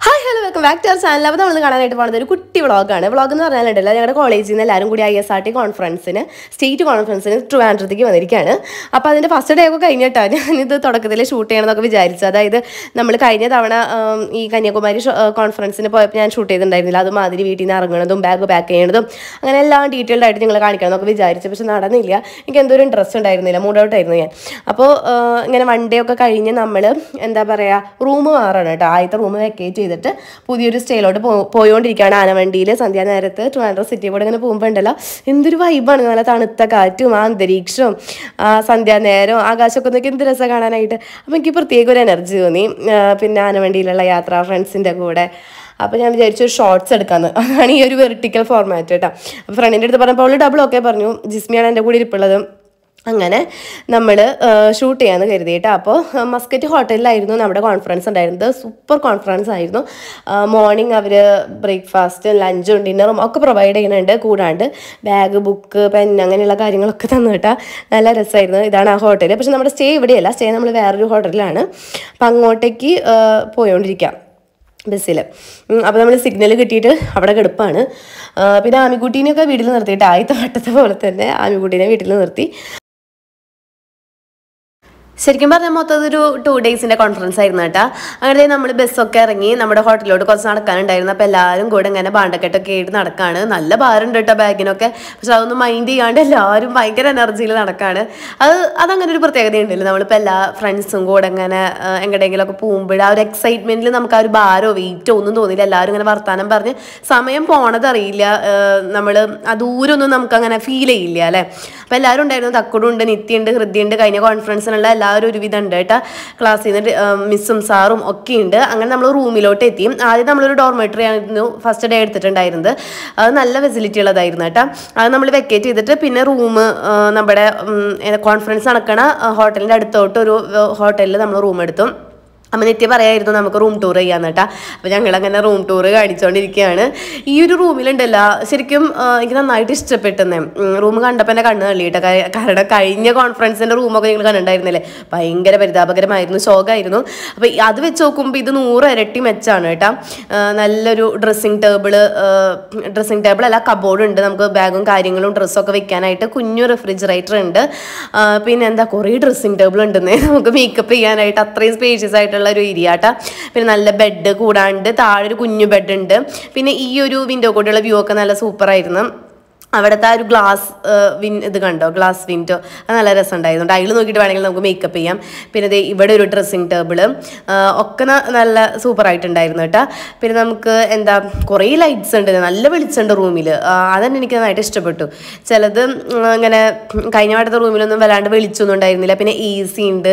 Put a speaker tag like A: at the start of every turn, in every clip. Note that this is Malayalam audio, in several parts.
A: Hi hello welcome back to our channel അപ്പോൾ നമ്മൾ കാണാനായിട്ട് പോകുന്നത് ഒരു കുട്ടി വ്ളോഗാണ് വ്ളോഗ് എന്ന് പറഞ്ഞാലുണ്ടല്ലോ ഞങ്ങളുടെ കോളേജിൽ നിന്ന് എല്ലാവരും കൂടി ഐ എസ് ആർ ടി കോൺഫറൻസിന് സ്റ്റേറ്റ് കോൺഫറൻസിന് ട്രിവാൻഡ്രത്തേക്ക് വന്നിരിക്കുകയാണ് അപ്പോൾ അതിൻ്റെ ഫസ്റ്റ് ഡേ ഒക്കെ കഴിഞ്ഞിട്ടാണ് ഞാനിത് തുടക്കത്തിൽ ഷൂട്ട് ചെയ്യണമെന്നൊക്കെ വിചാരിച്ചത് അതായത് നമ്മൾ കഴിഞ്ഞ തവണ ഉം, ഈ കന്യാകുമാരി ഷോ- ഏഹ് കോൺഫറൻസിന് പോയപ്പോൾ ഞാൻ ഷൂട്ട് ചെയ്തിട്ടുണ്ടായിരുന്നില്ല അതുമാതിരി വീട്ടിൽ നിന്ന് ഇറങ്ങണതും ബാഗ് പാക്ക് ചെയ്യണതും അങ്ങനെ എല്ലാം ഡീറ്റെയിൽഡ് ആയിട്ട് നിങ്ങൾ കാണിക്കണം എന്നൊക്കെ വിചാരിച്ചു പക്ഷെ നടന്നില്ല എനിക്ക് എന്തോ ഒരു ഇൻട്രസ്റ്റ് ഉണ്ടായിരുന്നില്ല മൂഡ് ഔട്ട് ആയിരുന്നു ഞാൻ അപ്പോൾ ഇങ്ങനെ വൺ ഡേ ഒക്കെ കഴിഞ്ഞ് നമ്മൾ എന്താ പറയുക റൂം മാറണം കേട്ടോ ആദ്യത്തെ റൂം വെക്കേറ്റ് ചെയ്തിട്ട് പുതിയൊരു സ്റ്റേയിലോട്ട് പോ പോയോണ്ടിരിക്കുകയാണ് ആനവണ്ടിയിൽ സന്ധ്യാനേരത്ത് ട്രിവാൻഡ്രം സിറ്റി കൂടെ ഇങ്ങനെ പോകുമ്പോൾ ഉണ്ടല്ലോ എന്തൊരു വൈബാണ് നല്ല തണുത്ത കാറ്റും ആ അന്തരീക്ഷവും ആ സന്ധ്യാനേരവും ആകാശമൊക്കെ നോക്കി എന്ത് രസം കാണാനായിട്ട് അപ്പോൾ എനിക്ക് പ്രത്യേക ഒരു എനർജി തോന്നി ആ, പിന്നെ ആനവണ്ടിയിലുള്ള യാത്ര ഫ്രണ്ട്സിൻ്റെ കൂടെ അപ്പോൾ ഞാൻ വിചാരിച്ചു ഒരു ഷോർട്സ് എടുക്കാമെന്ന് അതാണ് ഈ ഒരു വെർട്ടിക്കൽ ഫോർമാറ്റ് കേട്ടോ അപ്പോൾ ഫ്രണ്ടിൻ്റെ അടുത്ത് പറഞ്ഞപ്പോൾ അവൾ ഡബിൾ ഒക്കെ പറഞ്ഞു ജിസ്മിയാണ് എൻ്റെ കൂടെ ഇരിപ്പുള്ളത് അങ്ങനെ നമ്മൾ ഷൂട്ട് ചെയ്യാമെന്ന് കരുതിയിട്ട് അപ്പോൾ മസ്കറ്റ് ഹോട്ടലിലായിരുന്നു നമ്മുടെ കോൺഫറൻസ് ഉണ്ടായിരുന്നത് സൂപ്പർ കോൺഫറൻസ് ആയിരുന്നു മോർണിംഗ് അവർ ബ്രേക്ക്ഫാസ്റ്റ് ലഞ്ചും ഡിന്നറും ഒക്കെ പ്രൊവൈഡ് ചെയ്യുന്നുണ്ട് കൂടാണ്ട് ബാഗ് ബുക്ക് പെൻ അങ്ങനെയുള്ള കാര്യങ്ങളൊക്കെ തന്നു കേട്ടാ നല്ല രസമായിരുന്നു ഇതാണ് ആ ഹോട്ടൽ പക്ഷെ നമ്മുടെ സ്റ്റേ ഇവിടെയല്ല സ്റ്റേ നമ്മൾ വേറൊരു ഹോട്ടലിലാണ് അപ്പം അങ്ങോട്ടേക്ക് ആ, പോയോണ്ടിരിക്കാം ബസ്സിൽ അപ്പോൾ നമ്മൾ സിഗ്നൽ കിട്ടിയിട്ട് അവിടെ കിടപ്പാണ് ആ, പിന്നെ ആമിക്കുട്ടീനെയൊക്കെ വീട്ടിൽ നിർത്തിയിട്ട് ആദ്യത്തെ വട്ടത്തെ പോലെ തന്നെ ആമിക്കുട്ടീനെ വീട്ടിൽ നിർത്തി ശരിക്കും പറഞ്ഞാൽ മൊത്തം ഒരു ടു ഡേയ്സിന്റെ കോൺഫറൻസ് ആയിരുന്നു കേട്ടാ അങ്ങനെ നമ്മൾ ബസ്സൊക്കെ ഇറങ്ങി നമ്മുടെ ഹോട്ടലിലോട്ട് കുറച്ച് നടക്കാനുണ്ടായിരുന്നു അപ്പോൾ എല്ലാവരും കൂടെ ഇങ്ങനെ ബാണ്ടക്കെട്ടൊക്കെ ആയിട്ട് നടക്കാണ് നല്ല ഭാരമുണ്ട് കേട്ടോ ബാഗിനൊക്കെ പക്ഷെ അതൊന്നും മൈൻഡ് ചെയ്യാണ്ട് എല്ലാവരും ഭയങ്കര എനർജിയിൽ നടക്കാണ് അത് അതങ്ങനെ ഒരു പ്രത്യേകത ഉണ്ടല്ലോ നമ്മളിപ്പോൾ എല്ലാ ഫ്രണ്ട്സും കൂടെ ഇങ്ങനെ ആ, എങ്ങടെയെങ്കിലുമൊക്കെ പോകുമ്പോൾ ആ ഒരു എക്സൈറ്റ്മെന്റിൽ നമുക്ക് ആ ഒരു ഭാരോ വെയിറ്റോ ഒന്നും തോന്നില്ല എല്ലാവരും ഇങ്ങനെ വർത്താനം പറഞ്ഞ് സമയം പോണത് അറിയില്ല നമ്മൾ ആ ദൂരമൊന്നും നമുക്ക് അങ്ങനെ ഫീൽ ചെയ്യില്ല അല്ലേ അപ്പോൾ എല്ലാവരും ഉണ്ടായിരുന്നു തക്കുടുണ്ട് നിത്യയുണ്ട് ഹൃദയുണ്ട് കഴിഞ്ഞ കോൺഫറൻസിനുള്ള എല്ലാവരും ഒരുവിധം ഉണ്ട് കേട്ടോ ക്ലാസ്സിൽ നിന്ന് മിസ്സും സാറും ഒക്കെ ഉണ്ട് അങ്ങനെ നമ്മൾ റൂമിലോട്ട് എത്തി ആദ്യം നമ്മളൊരു ഡോർമെറ്ററി ആയിരുന്നു ഫസ്റ്റ് ഡേ എടുത്തിട്ടുണ്ടായിരുന്നത് അത് നല്ല ഫെസിലിറ്റി ഉള്ളതായിരുന്നു കേട്ടോ അത് നമ്മൾ വെക്കേറ്റ് ചെയ്തിട്ട് പിന്നെ റൂം നമ്മുടെ കോൺഫറൻസ് നടക്കണ ഹോട്ടലിൻ്റെ അടുത്തോട്ട് ഒരു ഹോട്ടലിൽ നമ്മൾ റൂം എടുത്തു അമ്മ നിത്യ പറയായിരുന്നു നമുക്ക് റൂം ടൂർ ചെയ്യാന്ന് കേട്ടാ അപ്പോൾ ഞങ്ങൾ അങ്ങനെ റൂം ടൂർ കാണിച്ചുകൊണ്ടിരിക്കുകയാണ് ഈ ഒരു റൂമിലുണ്ടല്ലോ ശരിക്കും ആ, എനിക്ക് നന്നായിട്ട് ഇഷ്ടപ്പെട്ടെന്നേ റൂം കണ്ടപ്പോൾ എൻ്റെ കണ്ണ് തള്ളിയിട്ട് കാരണം കഴിഞ്ഞ കോൺഫറൻസിൻ്റെ റൂമൊക്കെ നിങ്ങൾ കണ്ടിട്ടുണ്ടായിരുന്നില്ലേ ഭയങ്കര പരിതാപകരമായിരുന്നു ശോകമായിരുന്നു അപ്പോൾ അത് വെച്ച് നോക്കുമ്പോൾ ഇത് നൂറ് ഇരട്ടി മെച്ചാണ് കേട്ടോ ആ, നല്ലൊരു ഡ്രസ്സിങ് ടേബിള് ഡ്രസ്സിങ് ടേബിൾ അല്ല കബോർഡ് ഉണ്ട് നമുക്ക് ബാഗും കാര്യങ്ങളും ഡ്രസ്സൊക്കെ വെക്കാനായിട്ട് കുഞ്ഞു റെഫ്രിജറേറ്റർ ഉണ്ട് ആ, പിന്നെ എന്താ കുറേ ഡ്രസ്സിങ് ടേബിൾ ഉണ്ടെന്നേ നമുക്ക് മേക്കപ്പ് ചെയ്യാനായിട്ട് അത്രയും സ്പേഷ്യസ് ആയിട്ടുള്ള ഒരു ഏരിയ ആട്ടാ പിന്നെ നല്ല ബെഡ് കൂടാണ്ട് താഴെ ഒരു കുഞ്ഞു ബെഡ് ഉണ്ട് പിന്നെ ഈ ഒരു വിൻഡോ കൂടെയുള്ള വ്യൂ ഒക്കെ നല്ല സൂപ്പർ ആയിരുന്നു അവിടുത്തെ ആ ഒരു ഗ്ലാസ് വിൻ ഇത് കണ്ടോ ഗ്ലാസ് വിൻഡോ അത് നല്ല രസം ഉണ്ടായിരുന്നു അതിൽ നോക്കിയിട്ട് വേണമെങ്കിൽ നമുക്ക് മേക്കപ്പ് ചെയ്യാം പിന്നെ ദേ ഇവിടെ ഒരു ഡ്രസ്സിങ് ടേബിള് ഒക്കെ ന- നല്ല സൂപ്പർ ആയിട്ടുണ്ടായിരുന്നു കേട്ടോ പിന്നെ നമുക്ക് എന്താ കുറേ ലൈറ്റ്സ് ഉണ്ട് നല്ല വെളിച്ചമുണ്ട് റൂമിൽ അതന്നെ എനിക്ക് നന്നായിട്ട് ഇഷ്ടപ്പെട്ടു ചിലത് ഉം, ഇങ്ങനെ കഴിഞ്ഞ വട്ടത്തെ റൂമിലൊന്നും വല്ലാണ്ട് വെളിച്ചൊന്നും ഉണ്ടായിരുന്നില്ല പിന്നെ എ സി ഉണ്ട്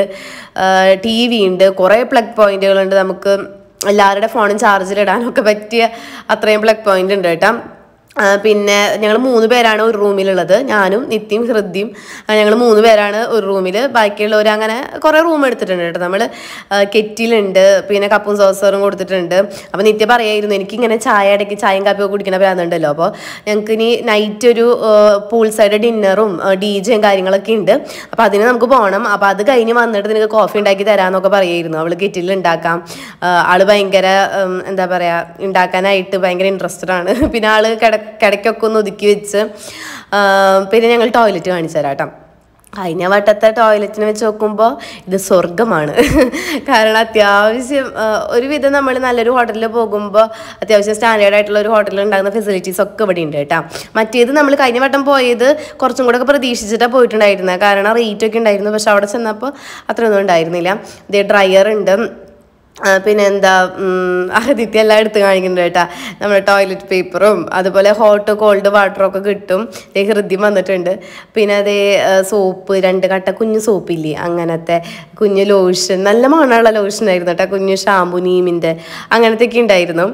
A: ടി വി ഉണ്ട് കുറേ പ്ലഗ് പോയിന്റുകളുണ്ട് നമുക്ക് എല്ലാവരുടെ ഫോണും ചാർജിലിടാനൊക്കെ പറ്റിയ അത്രയും പ്ലഗ് പോയിന്റ് ഉണ്ട് കേട്ടോ ആ, പിന്നെ ഞങ്ങൾ മൂന്ന് പേരാണ് ഒരു റൂമിലുള്ളത് ഞാനും നിത്യം ഹൃദ്യം ഞങ്ങൾ മൂന്ന് പേരാണ് ഒരു റൂമിൽ ബാക്കിയുള്ളവർ അങ്ങനെ കുറേ റൂം എടുത്തിട്ടുണ്ട് കേട്ടോ നമ്മൾ കെറ്റിലുണ്ട് പിന്നെ കപ്പും സോസറും കൊടുത്തിട്ടുണ്ട് അപ്പോൾ നിത്യ പറയായിരുന്നു എനിക്കിങ്ങനെ ചായ ഇടയ്ക്ക് ചായയും കാപ്പിയൊക്കെ കുടിക്കണ ഭ്രാന്തുണ്ടല്ലോ അപ്പോൾ ഞങ്ങൾക്ക് ഇനി നൈറ്റ് ഒരു പൂൾ സൈഡ് ഡിന്നറും ഡി ജെയും കാര്യങ്ങളൊക്കെ ഉണ്ട് അപ്പോൾ അതിന് നമുക്ക് പോകണം അപ്പോൾ അത് കഴിഞ്ഞ് വന്നിട്ട് നിനക്ക് കോഫി ഉണ്ടാക്കി തരാമെന്നൊക്കെ പറയായിരുന്നു അവൾ കെറ്റിൽ ഉണ്ടാക്കാം ആ, ആള് ഭയങ്കര ഉം, എന്താ പറയുക ഉണ്ടാക്കാനായിട്ട് ഭയങ്കര ഇൻട്രസ്റ്റഡ് ആണ് പിന്നെ ആള് കിട കിടക്കൊക്കെ ഒന്ന് ഒതുക്കി വെച്ച് ആ, പിന്നെ ഞങ്ങൾ ടോയ്ലറ്റ് കാണിച്ചു തരാം കേട്ടോ കഴിഞ്ഞ വട്ടത്തെ ടോയ്ലറ്റിനെ വെച്ച് നോക്കുമ്പോൾ ഇത് സ്വർഗമാണ് കാരണം അത്യാവശ്യം ആ, ഒരുവിധം നമ്മൾ നല്ലൊരു ഹോട്ടലിൽ പോകുമ്പോൾ അത്യാവശ്യം സ്റ്റാൻഡേർഡ് ആയിട്ടുള്ള ഒരു ഹോട്ടലിൽ ഉണ്ടാകുന്ന ഫെസിലിറ്റീസ് ഒക്കെ ഇവിടെ ഉണ്ട് കേട്ടോ മറ്റേത് നമ്മൾ കഴിഞ്ഞ വട്ടം പോയത് കുറച്ചും കൂടെ ഒക്കെ പ്രതീക്ഷിച്ചിട്ടാണ് പോയിട്ടുണ്ടായിരുന്നത് കാരണം റേറ്റ് ഒക്കെ ഉണ്ടായിരുന്നു പക്ഷെ അവിടെ ചെന്നപ്പോൾ അത്രയൊന്നും ഉണ്ടായിരുന്നില്ല ഇതേ ഡ്രയർ ഉണ്ട് ആ, പിന്നെ എന്താ ആദിത്യ എല്ലാം എടുത്ത് കാണിക്കുന്നുണ്ട് കേട്ടാ നമ്മുടെ ടോയ്ലറ്റ് പേപ്പറും അതുപോലെ ഹോട്ട് കോൾഡ് വാട്ടറും ഒക്കെ കിട്ടും ദേ ഹൃദ്യം വന്നിട്ടുണ്ട് പിന്നെ അതേ സോപ്പ് രണ്ട് കട്ട കുഞ്ഞു സോപ്പില്ലേ അങ്ങനത്തെ കുഞ്ഞു ലോഷൻ നല്ല മണമുള്ള ലോഷൻ ആയിരുന്നു കേട്ടോ കുഞ്ഞു ഷാമ്പു നീമിൻ്റെ അങ്ങനത്തെ ഒക്കെ ഉണ്ടായിരുന്നു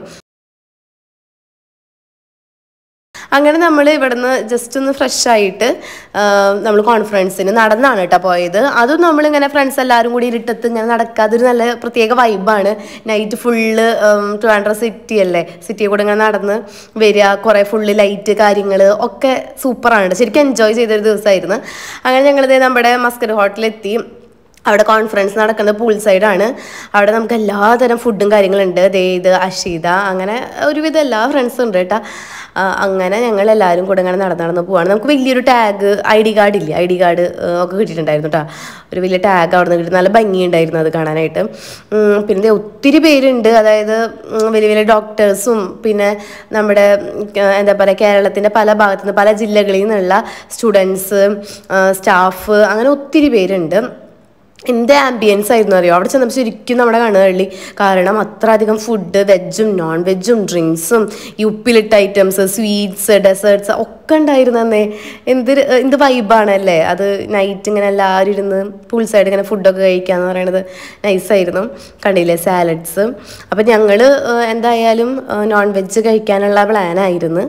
A: അങ്ങനെ നമ്മൾ ഇവിടുന്ന് ജസ്റ്റ് ഒന്ന് ഫ്രഷ് ആയിട്ട് നമ്മൾ കോൺഫറൻസിന് നടന്നാണ് കേട്ടോ പോയത് അതും നമ്മളിങ്ങനെ ഫ്രണ്ട്സ് എല്ലാവരും കൂടി ഇരുട്ടത്ത് ഇങ്ങനെ നടക്കുക അതൊരു നല്ല പ്രത്യേക വൈബാണ് നൈറ്റ് ഫുള്ള് ട്രിവാൻഡ്രം സിറ്റി അല്ലേ സിറ്റി കൂടെ ഇങ്ങനെ നടന്ന് വരിക കുറേ ഫുള്ള് ലൈറ്റ് കാര്യങ്ങൾ ഒക്കെ സൂപ്പറാണ് ശരിക്കും എൻജോയ് ചെയ്തൊരു ദിവസമായിരുന്നു അങ്ങനെ ഞങ്ങളിത് നമ്മുടെ മസ്കറ്റ് ഹോട്ടലെത്തി അവിടെ കോൺഫറൻസ് നടക്കുന്നത് പൂൾ സൈഡാണ് അവിടെ നമുക്ക് എല്ലാതരം ഫുഡും കാര്യങ്ങളുണ്ട് ദേ ഇത് അഷീത അങ്ങനെ ഒരുവിധം എല്ലാ ഫ്രണ്ട്സും ഉണ്ട് കേട്ടോ ആ, അങ്ങനെ ഞങ്ങൾ എല്ലാവരും കൂടെ ഇങ്ങനെ നടന്ന് നടന്ന് പോവാണ് നമുക്ക് വലിയൊരു ടാഗ് ഐ ഡി കാർഡ് ഇല്ല ഐ ഡി കാർഡ് ഒക്കെ കിട്ടിയിട്ടുണ്ടായിരുന്നു കേട്ടോ ഒരു വലിയ ടാഗ് അവിടെ നിന്ന് കിട്ടി നല്ല ഭംഗിയുണ്ടായിരുന്നു അത് കാണാനായിട്ട് ഉം, പിന്നെ ദേ ഒത്തിരി പേരുണ്ട് അതായത് ഉം, വലിയ വലിയ ഡോക്ടേഴ്സും പിന്നെ നമ്മുടെ ഉം, എന്താ പറയുക കേരളത്തിൻ്റെ പല ഭാഗത്തു നിന്ന് പല ജില്ലകളിൽ നിന്നുള്ള സ്റ്റുഡൻസ് സ്റ്റാഫ് അങ്ങനെ ഒത്തിരി പേരുണ്ട് എന്ത് ആംബിയൻസ് ആയിരുന്നു അറിയോ അവിടെ ചെന്നപ്പോൾ ശരിക്കും നമ്മുടെ കണ്ണുകള്ളി കാരണം അത്ര അധികം ഫുഡ് വെജും നോൺ വെജും ഡ്രിങ്ക്സും ഈ ഉപ്പിലിട്ട ഐറ്റംസ് സ്വീറ്റ്സ് ഡെസേർട്സ് ഒക്കെ ഉണ്ടായിരുന്നു അന്നേ എന്ത് ര- എന്ത് വൈബാണല്ലേ അത് നൈറ്റ് ഇങ്ങനെ എല്ലാവരും ഇരുന്ന് പൂൾ സൈഡ് ഇങ്ങനെ ഫുഡൊക്കെ കഴിക്കാന്ന് പറയണത് നൈസായിരുന്നു കണ്ടില്ലേ സാലഡ്സ് അപ്പം ഞങ്ങൾ എന്തായാലും നോൺ വെജ് കഴിക്കാനുള്ള പ്ലാനായിരുന്നു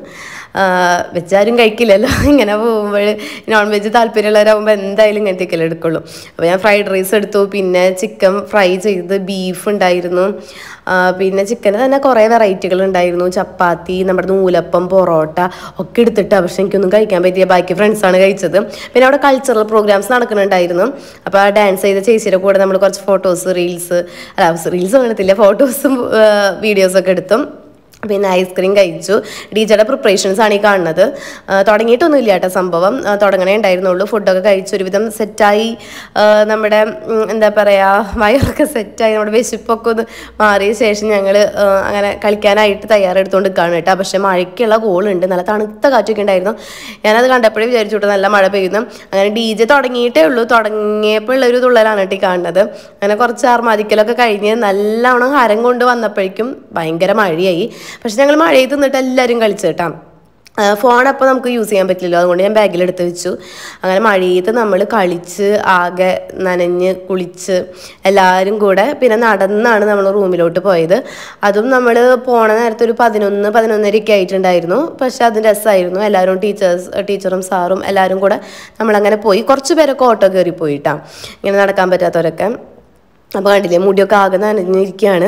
A: വെജ് ആരും കഴിക്കില്ലല്ലോ ഇങ്ങനെ പോകുമ്പോൾ നോൺ വെജ് താല്പര്യമുള്ളവരാകുമ്പോൾ എന്തായാലും ഇങ്ങനത്തേക്കല്ലേ എടുക്കുള്ളൂ അപ്പോൾ ഞാൻ ഫ്രൈഡ് റൈസ് എടുത്തു പിന്നെ ചിക്കൻ ഫ്രൈ ചെയ്ത് ബീഫ് ഉണ്ടായിരുന്നു ആ, പിന്നെ ചിക്കന് തന്നെ കുറേ വെറൈറ്റികൾ ഉണ്ടായിരുന്നു ചപ്പാത്തി നമ്മുടെ നൂലപ്പം പൊറോട്ട ഒക്കെ എടുത്തിട്ട് പക്ഷെ എനിക്കൊന്നും കഴിക്കാൻ പറ്റിയ ബാക്കി ഫ്രണ്ട്സാണ് കഴിച്ചത് പിന്നെ അവിടെ കൾച്ചറൽ പ്രോഗ്രാംസ് നടക്കുന്നുണ്ടായിരുന്നു അപ്പോൾ ആ ഡാൻസ് ചെയ്ത ചേച്ചിയുടെ കൂടെ നമ്മൾ കുറച്ച് ഫോട്ടോസ് റീൽസ് അല്ല റീൽസ് കാണത്തില്ല ഫോട്ടോസും വീഡിയോസൊക്കെ എടുത്തും പിന്നെ ഐസ്ക്രീം കഴിച്ചു ഡിജയുടെ പ്രിപ്പറേഷൻസ് ആണ് ഈ കാണുന്നത് ആ, തുടങ്ങിയിട്ടൊന്നുമില്ല കേട്ടോ സംഭവം ആ, തുടങ്ങണേ ഉണ്ടായിരുന്നുള്ളൂ ഫുഡൊക്കെ കഴിച്ചു ഒരുവിധം സെറ്റായി നമ്മുടെ ഉം, എന്താ പറയുക വയറൊക്കെ സെറ്റായി നമ്മുടെ വിശപ്പൊക്കെ ഒന്ന് മാറിയ ശേഷം ഞങ്ങൾ അങ്ങനെ കളിക്കാനായിട്ട് തയ്യാറെടുത്തുകൊണ്ട് നിൽക്കുകയാണ് കേട്ടോ പക്ഷേ മഴയ്ക്കുള്ള കോളുണ്ട് നല്ല തണുത്ത കാറ്റൊക്കെ ഉണ്ടായിരുന്നു ഞാനത് കണ്ടപ്പോഴേ വിചാരിച്ചു കേട്ടോ നല്ല മഴ പെയ്യുന്നു അങ്ങനെ ഡി ജെ തുടങ്ങിയിട്ടേ ഉള്ളൂ തുടങ്ങിയപ്പോൾ ഉള്ള ഒരു തുള്ളലാണ് കേട്ടോ ഈ കാണുന്നത് അങ്ങനെ കുറച്ച് ആർമാദിക്കലൊക്കെ കഴിഞ്ഞ് നല്ലവണ്ണം ഹരം കൊണ്ട് വന്നപ്പോഴേക്കും ഭയങ്കര മഴയായി പക്ഷെ ഞങ്ങൾ മഴയത്ത് നിന്നിട്ട് എല്ലാവരും കളിച്ചു കേട്ടോ ഫോൺ അപ്പോൾ നമുക്ക് യൂസ് ചെയ്യാൻ പറ്റില്ലല്ലോ അതുകൊണ്ട് ഞാൻ ബാഗിലെടുത്ത് വെച്ചു അങ്ങനെ മഴയത്ത് നമ്മൾ കളിച്ച് ആകെ നനഞ്ഞ് കുളിച്ച് എല്ലാവരും കൂടെ പിന്നെ നടന്നാണ് നമ്മൾ റൂമിലോട്ട് പോയത് അതും നമ്മൾ പോണ നേരത്തെ ഒരു പതിനൊന്ന് പതിനൊന്നരയൊക്കെ ആയിട്ടുണ്ടായിരുന്നു പക്ഷെ അത് രസമായിരുന്നു എല്ലാവരും ടീച്ചേഴ്സ് ടീച്ചറും സാറും എല്ലാവരും കൂടെ നമ്മളങ്ങനെ പോയി കുറച്ച് പേരൊക്കെ ഓട്ടോ കയറി പോയിട്ടാ ഇങ്ങനെ നടക്കാൻ പറ്റാത്തവരൊക്കെ അപ്പോൾ കണ്ടില്ലേ മുടിയൊക്കെ ആകെ നനഞ്ഞിരിക്കുകയാണ്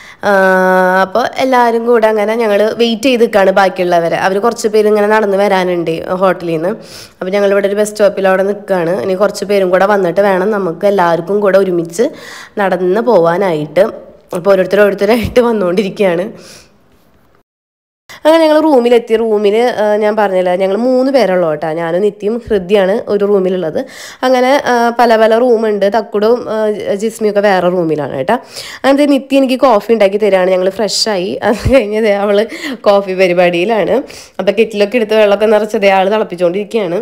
A: അപ്പോൾ എല്ലാവരും കൂടെ അങ്ങനെ ഞങ്ങൾ വെയിറ്റ് ചെയ്ത് നിൽക്കുകയാണ് ബാക്കിയുള്ളവരെ അവർ കുറച്ച് പേര് ഇങ്ങനെ നടന്ന് വരാനുണ്ട് ഹോട്ടലിൽ നിന്ന് അപ്പോൾ ഞങ്ങൾ ഇവിടെ ഒരു ബസ് സ്റ്റോപ്പിൽ അവിടെ നിൽക്കുകയാണ് ഇനി കുറച്ച് പേരും കൂടെ വന്നിട്ട് വേണം നമുക്ക് എല്ലാവർക്കും കൂടെ ഒരുമിച്ച് നടന്ന് പോവാനായിട്ട് അപ്പോൾ ഓരോരുത്തർ ഓരോരുത്തരായിട്ട് വന്നുകൊണ്ടിരിക്കുകയാണ് അങ്ങനെ ഞങ്ങൾ റൂമിലെത്തി റൂമിൽ ഞാൻ പറഞ്ഞില്ല ഞങ്ങൾ മൂന്ന് പേരുള്ളൂ കേട്ടോ ഞാനും നിത്യം ഹൃദ്യാണ് ഒരു റൂമിലുള്ളത് അങ്ങനെ ആ, പല പല റൂമുണ്ട് തക്കുടും ആ, ജിസ്മിയും ഒക്കെ വേറെ റൂമിലാണ് കേട്ടോ അങ്ങനത്തെ നിത്യം എനിക്ക് കോഫി ഉണ്ടാക്കി തരാണ് ഞങ്ങൾ ഫ്രഷായി അത് കഴിഞ്ഞത് അവൾ കോഫി പരിപാടിയിലാണ് അപ്പോൾ കെറ്റിലൊക്കെ എടുത്ത് വെള്ളമൊക്കെ നിറച്ചത് ആൾ തിളപ്പിച്ചുകൊണ്ടിരിക്കുകയാണ്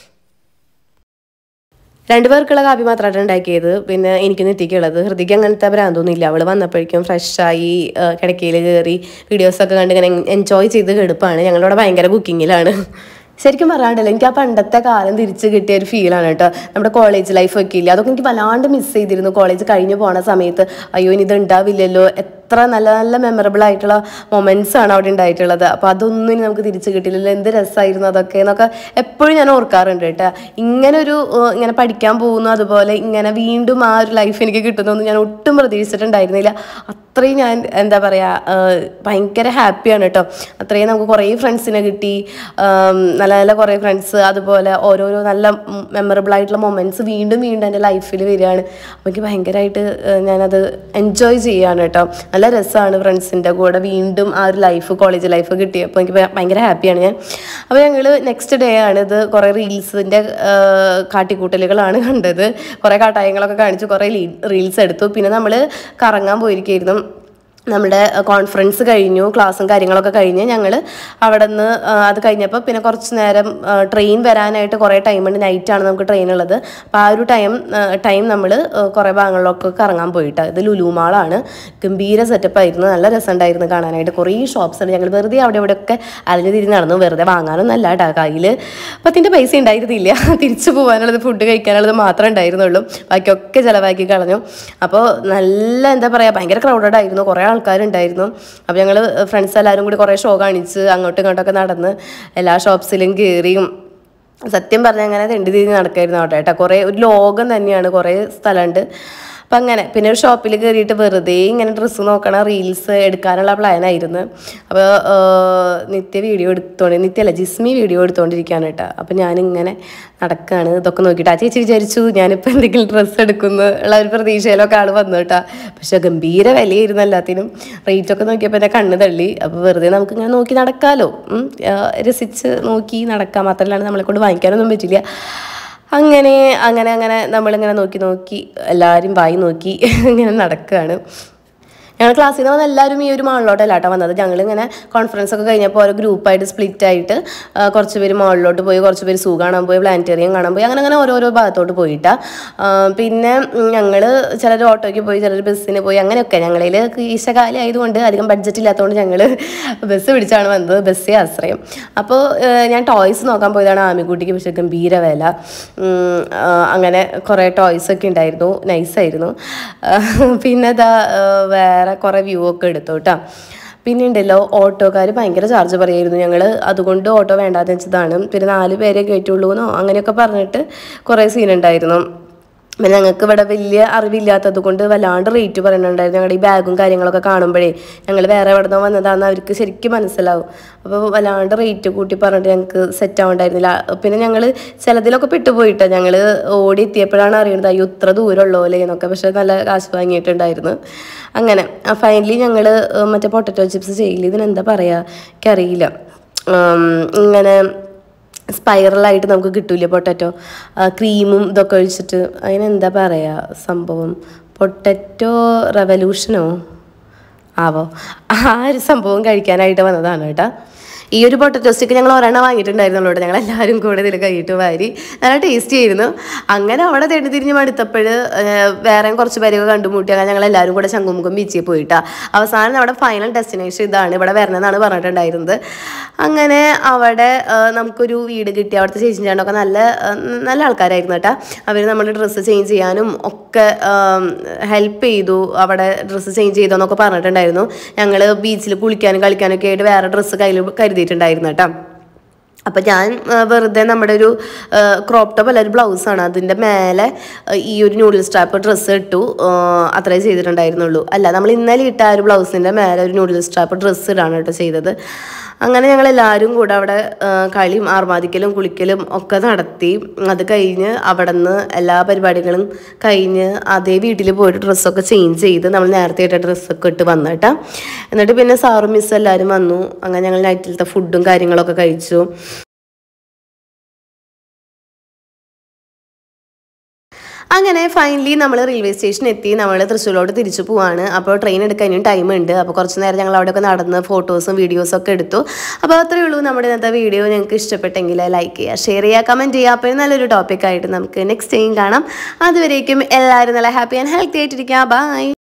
A: രണ്ടുപേർക്കുള്ള കാപ്പി മാത്രമായിട്ട് ഉണ്ടാക്കിയത് പിന്നെ എനിക്ക് നെറ്റിക്കുള്ളത് ഹൃതിക്ക് അങ്ങനത്തെ ഭ്രാന്തൊന്നും ഇല്ല അവൾ വന്നപ്പോഴേക്കും ഫ്രഷായി കിടക്കയിൽ കയറി വീഡിയോസൊക്കെ കണ്ട് ഇങ്ങനെ എൻജോയ് ചെയ്ത് കെടുപ്പാണ് ഞങ്ങളിവിടെ ഭയങ്കര കുക്കിങ്ങിലാണ് ശരിക്കും പറയാണ്ടല്ലോ എനിക്ക് ആ പണ്ടത്തെ കാലം തിരിച്ച് കിട്ടിയ ഒരു ഫീലാണ് കേട്ടോ നമ്മുടെ കോളേജ് ലൈഫ് ഒക്കെ ഇല്ല അതൊക്കെ എനിക്ക് വല്ലാണ്ട് മിസ് ചെയ്തിരുന്നു കോളേജ് കഴിഞ്ഞ് പോണ സമയത്ത് അയ്യോ ഇനി ഇത് ഉണ്ടാവില്ലല്ലോ എത്ര നല്ല നല്ല മെമ്മറബിൾ ആയിട്ടുള്ള മൊമെന്റ്സ് ആണ് അവിടെ ഉണ്ടായിട്ടുള്ളത് അപ്പോൾ അതൊന്നും ഇനി നമുക്ക് തിരിച്ച് കിട്ടില്ലല്ലോ എന്ത് രസമായിരുന്നു അതൊക്കെ എന്നൊക്കെ എപ്പോഴും ഞാൻ ഓർക്കാറുണ്ട് കേട്ടോ ഇങ്ങനെ ഒരു ഏഹ്, ഇങ്ങനെ പഠിക്കാൻ പോകുന്നു അതുപോലെ ഇങ്ങനെ വീണ്ടും ആ ഒരു ലൈഫ് എനിക്ക് കിട്ടുന്നൊന്നും ഞാൻ ഒട്ടും പ്രതീക്ഷിച്ചിട്ടുണ്ടായിരുന്നില്ല അത്രയും ഞാൻ എന്താ പറയുക ഭയങ്കര ഹാപ്പിയാണ് കേട്ടോ അത്രയും നമുക്ക് കുറേ ഫ്രണ്ട്സിനെ കിട്ടി ആം, നല്ല നല്ല കുറേ ഫ്രണ്ട്സ് അതുപോലെ ഓരോരോ നല്ല മെമ്മറബിൾ ആയിട്ടുള്ള മൊമെൻറ്റ്സ് വീണ്ടും വീണ്ടും എൻ്റെ ലൈഫിൽ വരികയാണ് അപ്പോൾ എനിക്ക് ഭയങ്കരമായിട്ട് ഏഹ്, ഞാനത് എൻജോയ് ചെയ്യാണ് കേട്ടോ നല്ല രസമാണ് ഫ്രണ്ട്സിൻ്റെ കൂടെ വീണ്ടും ആ ഒരു ലൈഫ് കോളേജ് ലൈഫ് കിട്ടിയപ്പോൾ എനിക്ക് ഭയ- ഭയങ്കര ഹാപ്പിയാണ് ഞാൻ അപ്പോൾ ഞങ്ങൾ നെക്സ്റ്റ് ഡേ ആണ് ഇത് കുറേ റീൽസിൻ്റെ കാട്ടിക്കൂട്ടലുകളാണ് കണ്ടത് കുറേ കാട്ടായങ്ങളൊക്കെ കാണിച്ചു കുറേ റീൽസ് എടുത്തു പിന്നെ നമ്മൾ കറങ്ങാൻ പോയിരിക്കുകയായിരുന്നു നമ്മുടെ കോൺഫറൻസ് കഴിഞ്ഞു ക്ലാസ്സും കാര്യങ്ങളൊക്കെ കഴിഞ്ഞ് ഞങ്ങൾ അവിടെ നിന്ന് അത് കഴിഞ്ഞപ്പോൾ പിന്നെ കുറച്ച് നേരം ട്രെയിൻ വരാനായിട്ട് കുറേ ടൈമുണ്ട് നൈറ്റാണ് നമുക്ക് ട്രെയിൻ ഉള്ളത് അപ്പോൾ ആ ഒരു ടൈം ടൈം നമ്മൾ കുറേ ഭാഗങ്ങളിലൊക്കെ കറങ്ങാൻ പോയിട്ട് ഇത് ലുലുമാളാണ് ഗംഭീര സെറ്റപ്പ് ആയിരുന്നു നല്ല രസമുണ്ടായിരുന്നു കാണാനായിട്ട് കുറേ ഷോപ്സ് ഉണ്ട് ഞങ്ങൾ വെറുതെ അവിടെ ഇവിടെയൊക്കെ അലഞ്ഞു തിരിഞ്ഞ് നടന്നു വെറുതെ വാങ്ങാനൊന്നും അല്ല കേട്ടോ കയ്യിൽ പത്തിൻ്റെ പൈസ ഉണ്ടായിരുന്നില്ല തിരിച്ചു പോകാനുള്ളത് ഫുഡ് കഴിക്കാനുള്ളത് മാത്രമേ ഉണ്ടായിരുന്നുള്ളൂ ബാക്കിയൊക്കെ ചിലവാക്കി കളഞ്ഞു അപ്പോൾ നല്ല എന്താ പറയുക ഭയങ്കര ക്രൗഡഡ് ആയിരുന്നു കുറേ ആൾക്കാരുണ്ടായിരുന്നു അപ്പോൾ ഞങ്ങൾ ഫ്രണ്ട്സ് എല്ലാവരും കൂടി കുറേ ഷോ കാണിച്ച് അങ്ങോട്ടും ഇങ്ങോട്ടൊക്കെ നടന്ന് എല്ലാ ഷോപ്സിലും കയറിയും സത്യം പറഞ്ഞാൽ അങ്ങനെ തെണ്ടി തിരിഞ്ഞ് നടക്കായിരുന്നു അവിടെ കേട്ടോ കുറേ ഒരു ലോകം തന്നെയാണ് കുറേ സ്ഥലമുണ്ട് അപ്പം അങ്ങനെ പിന്നെ ഒരു ഷോപ്പിൽ കയറിയിട്ട് വെറുതെ ഇങ്ങനെ ഡ്രസ്സ് നോക്കണ റീൽസ് എടുക്കാനുള്ള പ്ലാനായിരുന്നു അപ്പോൾ നിത്യ വീഡിയോ എടുത്തോണ്ട് നിത്യല്ല ജിസ്മി വീഡിയോ എടുത്തോണ്ടിരിക്കുകയാണ് കേട്ടോ അപ്പം ഞാനിങ്ങനെ നടക്കുകയാണ് ഇതൊക്കെ നോക്കിയിട്ട് ആ ചേച്ചി വിചാരിച്ചു ഞാനിപ്പോൾ എന്തെങ്കിലും ഡ്രസ്സ് എടുക്കുന്നു ഉള്ള ഒരു പ്രതീക്ഷയിലൊക്കെ ആൾ വന്നു കേട്ടോ പക്ഷെ ഗംഭീര വിലയായിരുന്നു എല്ലാത്തിനും റേറ്റൊക്കെ നോക്കിയപ്പോൾ എൻ്റെ കണ്ണ് തള്ളി അപ്പോൾ വെറുതെ നമുക്ക് ഇങ്ങനെ നോക്കി നടക്കാമല്ലോ ഉം. ആ, രസിച്ച് നോക്കി നടക്കാം മാത്രമല്ലാണ്ട് നമ്മളെ കൊണ്ട് വാങ്ങിക്കാനൊന്നും പറ്റില്ല അങ്ങനെ അങ്ങനെ അങ്ങനെ നമ്മളിങ്ങനെ നോക്കി നോക്കി എല്ലാവരും വായി നോക്കി ഇങ്ങനെ നടക്കുകയാണ് ഞങ്ങൾ ക്ലാസ്സിൽ നിന്ന് വന്ന എല്ലാവരും ഈ ഒരു മാളിലോട്ടല്ല കേട്ടോ വന്നത് ഞങ്ങളിങ്ങനെ കോൺഫറൻസ് ഒക്കെ കഴിഞ്ഞപ്പോൾ ഓരോ ഗ്രൂപ്പായിട്ട് സ്പ്ലിറ്റ് ആയിട്ട് ആ, കുറച്ച് പേര് മാളിലോട്ട് പോയി കുറച്ച് പേര് സൂ കാണാൻ പോയി പ്ലാനറ്റേറിയം കാണാൻ പോയി അങ്ങനെ അങ്ങനെ ഓരോരോ ഭാഗത്തോട്ട് പോയിട്ടാ ആ, പിന്നെ ഞങ്ങൾ ചിലർ ഓട്ടോയ്ക്ക് പോയി ചിലർ ബസ്സിന് പോയി അങ്ങനെയൊക്കെ ഞങ്ങളിൽ ഈശകാലം ആയതുകൊണ്ട് അധികം ബഡ്ജറ്റ് ഇല്ലാത്തതുകൊണ്ട് ഞങ്ങൾ ബസ് പിടിച്ചാണ് വന്നത് ബസ്സേ ആശ്രയം അപ്പോൾ ഞാൻ ടോയ്സ് നോക്കാൻ പോയതാണ് ആമിക്കുട്ടിക്ക് പക്ഷേ ഗംഭീര വില ഉം, ആ, അങ്ങനെ കുറേ ടോയ്സ് ഒക്കെ ഉണ്ടായിരുന്നു നൈസായിരുന്നു പിന്നെ ഇതാ ആ, വേറെ കുറേ വ്യൂ ഒക്കെ എടുത്തു കേട്ടോ പിന്നെ ഉണ്ടല്ലോ ഓട്ടോക്കാർ ഭയങ്കര ചാർജ് പറയായിരുന്നു ഞങ്ങൾ അതുകൊണ്ട് ഓട്ടോ വേണ്ടാന്ന് വെച്ചതാണ് പിന്നെ നാല് പേരെ കയറ്റുള്ളൂ എന്നോ അങ്ങനെയൊക്കെ പറഞ്ഞിട്ട് കുറേ സീൻ ഉണ്ടായിരുന്നു പിന്നെ ഞങ്ങൾക്ക് ഇവിടെ വലിയ അറിവില്ലാത്തത് കൊണ്ട് വല്ലാണ്ട് റേറ്റ് പറയുന്നുണ്ടായിരുന്നു ഞങ്ങളുടെ ഈ ബാഗും കാര്യങ്ങളൊക്കെ കാണുമ്പോഴേ ഞങ്ങൾ വേറെ എവിടെ നിന്ന് വന്നതാണെന്ന് അവർക്ക് ശരിക്കും മനസ്സിലാവും അപ്പോൾ വല്ലാണ്ട് റേറ്റ് കൂട്ടി പറഞ്ഞിട്ട് ഞങ്ങൾക്ക് സെറ്റ് ആവണ്ടായിരുന്നില്ല പിന്നെ ഞങ്ങൾ ചിലതിലൊക്കെ പെട്ടുപോയിട്ടോ ഞങ്ങൾ ഓടി എത്തിയപ്പോഴാണ് അറിയുന്നത് അയ്യോ ഇത്ര ദൂരമുള്ളൂ അല്ലേ എന്നൊക്കെ പക്ഷെ നല്ല കാശ് വാങ്ങിയിട്ടുണ്ടായിരുന്നു അങ്ങനെ ഫൈനലി ഞങ്ങൾ മറ്റേ പൊട്ടറ്റോ ചിപ്സ് ചെയ്യില്ല ഇതിനെന്താ പറയുക എനിക്കറിയില്ല ഉം, ഇങ്ങനെ സ്പൈറലായിട്ട് നമുക്ക് കിട്ടൂലേ പൊട്ടറ്റോ ക്രീമും ഇതൊക്കെ ഒഴിച്ചിട്ട് അതിനെന്താ പറയുക സംഭവം പൊട്ടറ്റോ റെവല്യൂഷനോ ആവോ ആ ഒരു സംഭവം കഴിക്കാനായിട്ട് വന്നതാണ് കേട്ടോ ഈ ഒരു പൊട്ടറ്റോ സ്റ്റിക്ക് ഞങ്ങൾ ഒരെണ്ണം വാങ്ങിയിട്ടുണ്ടായിരുന്നുള്ളൂ കേട്ടോ ഞങ്ങൾ എല്ലാവരും കൂടെ ഇതിൽ കൈയിട്ട് വാരി നല്ല ടേസ്റ്റി ആയിരുന്നു അങ്ങനെ അവിടെ തെണ്ടി തിരിഞ്ഞ് മടുത്തപ്പോൾ വേറെയും കുറച്ച് പേരൊക്കെ കണ്ടുമുട്ടി അങ്ങനെ ഞങ്ങൾ എല്ലാവരും കൂടെ ശംഖുമുഖം ബീച്ചിൽ പോയിട്ടാ അവസാനം നമ്മുടെ ഫൈനൽ ഡെസ്റ്റിനേഷൻ ഇതാണ് ഇവിടെ വരണമെന്നാണ് പറഞ്ഞിട്ടുണ്ടായിരുന്നത് അങ്ങനെ അവിടെ ആ, നമുക്കൊരു വീട് കിട്ടി അവിടുത്തെ ചേച്ചി ചേട്ടനൊക്കെ നല്ല ആ, നല്ല ആൾക്കാരായിരുന്നു കേട്ടോ അവർ നമ്മുടെ ഡ്രസ്സ് ചേഞ്ച് ചെയ്യാനും ഒക്കെ ഹെൽപ്പ് ചെയ്തു അവിടെ ഡ്രസ്സ് ചേഞ്ച് ചെയ്തോന്നൊക്കെ പറഞ്ഞിട്ടുണ്ടായിരുന്നു ഞങ്ങൾ ബീച്ചിൽ കുളിക്കാനും കളിക്കാനൊക്കെ ആയിട്ട് വേറെ ഡ്രസ്സ് കയ്യിൽ കരുതിയിട്ടുണ്ടായിരുന്നു കേട്ടോ അപ്പം ഞാൻ ആ, വെറുതെ നമ്മുടെ ഒരു ക്രോപ്പ് ടോപ്പ് അല്ല ഒരു ബ്ലൗസാണ് അതിൻ്റെ മേലെ ആ, ഈ ഒരു നൂഡിൽ സ്ട്രാപ്പ് ഡ്രസ്സ് ഇട്ടു ആ, അത്രേ ചെയ്തിട്ടുണ്ടായിരുന്നുള്ളൂ അല്ല നമ്മൾ ഇന്നലെ ഇട്ട ആ ഒരു ബ്ലൗസിൻ്റെ മേലെ ഒരു നൂഡിൽ സ്ട്രാപ്പ് ഡ്രസ്സ് ഇടാണ് കേട്ടോ ചെയ്തത് അങ്ങനെ ഞങ്ങൾ എല്ലാവരും കൂടെ അവിടെ ആ, കളിയും ആർമാദിക്കലും കുളിക്കലും ഒക്കെ നടത്തി അത് കഴിഞ്ഞ് അവിടെ നിന്ന് എല്ലാ പരിപാടികളും കഴിഞ്ഞ് അതേ വീട്ടിൽ പോയിട്ട് ഡ്രസ്സൊക്കെ ചേഞ്ച് ചെയ്ത് നമ്മൾ നേരത്തെ ഇട്ട ഡ്രസ്സൊക്കെ ഇട്ട് വന്നു കേട്ടോ എന്നിട്ട് പിന്നെ സാറും മിസ്സും എല്ലാവരും വന്നു അങ്ങനെ ഞങ്ങൾ നൈറ്റിലത്തെ ഫുഡും കാര്യങ്ങളൊക്കെ കഴിച്ചു അങ്ങനെ ഫൈനലി നമ്മൾ റെയിൽവേ സ്റ്റേഷൻ എത്തി നമ്മൾ തൃശ്ശൂരിലോട്ട് തിരിച്ചു പോവാണ് അപ്പോൾ ട്രെയിൻ എടുക്കാൻ ഇനിയും ടൈം ഉണ്ട് അപ്പോൾ കുറച്ച് നേരം ഞങ്ങൾ അവിടെയൊക്കെ നടന്ന് ഫോട്ടോസും വീഡിയോസും ഒക്കെ എടുത്തു അപ്പോൾ അത്രയേ ഉള്ളൂ നമ്മുടെ ഇന്നത്തെ വീഡിയോ നിങ്ങൾക്ക് ഇഷ്ടപ്പെട്ടെങ്കിൽ ലൈക്ക് ചെയ്യുക ഷെയർ ചെയ്യുക കമൻറ്റ് ചെയ്യുക അപ്പോൾ നല്ലൊരു ടോപ്പിക്കായിട്ട് നമുക്ക് നെക്സ്റ്റ് ടൈം കാണാം അതുവരേക്കും എല്ലാവരും നല്ല ഹാപ്പി ആൻഡ് ഹെൽത്തി ആയിട്ടിരിക്കുക ബൈ